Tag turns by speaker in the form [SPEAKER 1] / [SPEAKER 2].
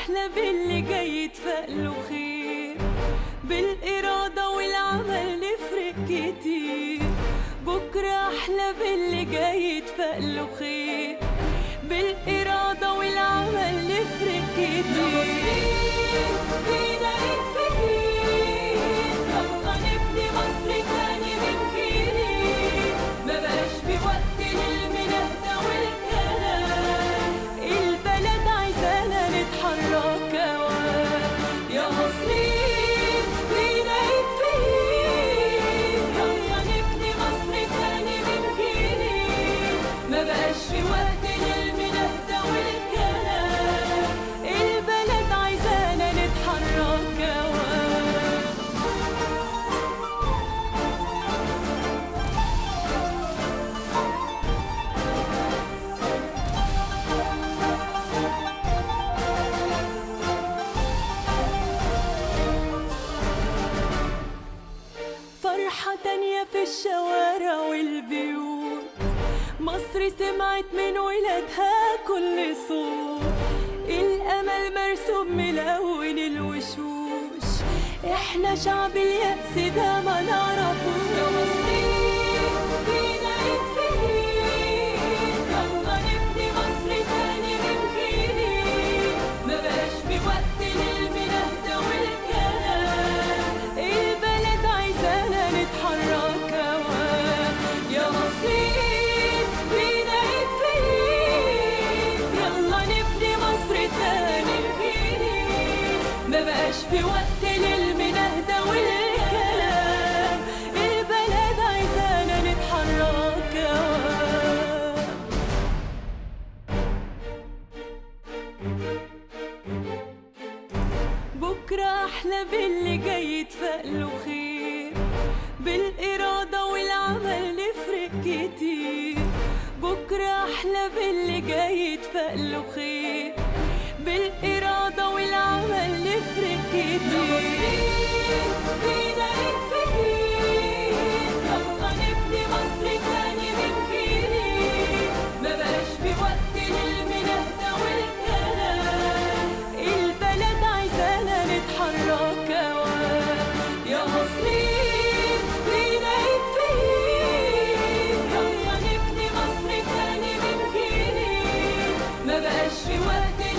[SPEAKER 1] أحلى باللي جاي يتفقله خير بالإرادة والعمل نفرق كتير بكرة أحلى باللي جاي يتفقله خير بالإرادة والعمل نفرق كتير فينا نتفقين يلا نبني مصر تاني من جديد ما بقاش في وقت للمنهدة والكلام البلد عايزانا نتحرك كوام يا مصريين فينا نتفقين يلا نبني مصر تاني من جديد ما بقاش في وقت للمنهدة والكلام البلد عايزانا نتحرك كوام فرحة تانية في الشوارع والبيوت مصر سمعت من ولادها كل صوت الأمل مرسوم ملون الوشوش احنا شعب اليأس ده ما نعرفوش يا مصريين بينا نتفقين يلا نبني مصر تاني من جديد ما بقاش في وقت للمنهدة والكلام البلد عايزانا نتحرك كوام يا مصريين بينا نتفقين يلا نبني مصر تاني من جديد ما بقاش في وقت للمنهدة والكلام البلد عايزانا نتحرك كوام بكرة أحلى باللي جاي يتفقله خير بالإرادة والعمل نفرق كتير بكرة أحلى باللي جاي يتفقله خير بالإرادة والعمل نفرق كتير فينا نتفقين يلا نبني مصر تاني من جديد ما بقاش في وقت للمنهدة والكلام البلد عايزانا نتحرك كوام يا مصريين فينا نتفقين يلا نبني مصر تاني من جديد ما بقاش في وقت